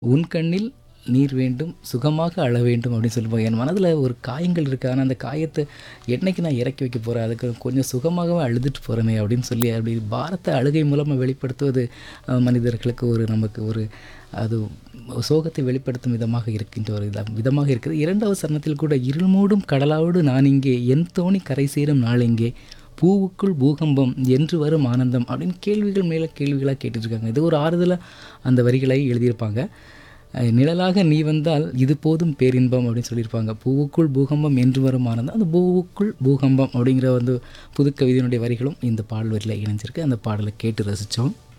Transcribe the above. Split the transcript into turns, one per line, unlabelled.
உன் கண்ணில் நீர் வேண்டும் சுகமாக அழ வேண்டும் அப்படின்னு சொல்லுவாங்க என் மனதில் ஒரு காயங்கள் இருக்குது ஆனால் அந்த காயத்தை என்னைக்கு நான் இறக்கி வைக்க போகிறேன் அதுக்கு கொஞ்சம் சுகமாகவே அழுதுட்டு போகிறேனே அப்படின்னு சொல்லி அப்படி பாரத்தை அழுகை மூலமாக வெளிப்படுத்துவது அஹ், மனிதர்களுக்கு ஒரு நமக்கு ஒரு அது சோகத்தை வெளிப்படுத்தும் விதமாக இருக்கின்ற ஒரு இதா- விதமாக இருக்குது இரண்டாவது சரணத்தில் கூட இருள் மூடும் கடலாவோடு நான் இங்கே என் தோணி கரை சேரும் நாள் எங்கே பூவுக்குள் பூகம்பம் என்று வரும் ஆனந்தம் அப்படின்னு கேள்விகள் மேலே கேள்விகளாக கேட்டுட்ருக்காங்க இது ஒரு ஆறுதலாக அந்த வரிகளை எழுதியிருப்பாங்க அஹ் நிழலாக நீ வந்தால் இது போதும் பேரின்பம் அப்படின்னு சொல்லியிருப்பாங்க பூவுக்குள் பூகம்பம் என்று வரும் ஆனந்தம் அந்த பூவுக்குள் பூகம்பம் அப்படிங்கிற வந்து புது கவிதையினுடைய வரிகளும் இந்த பாடல் வரியில் இணைஞ்சிருக்கு அந்த பாடலை கேட்டு ரசித்தோம்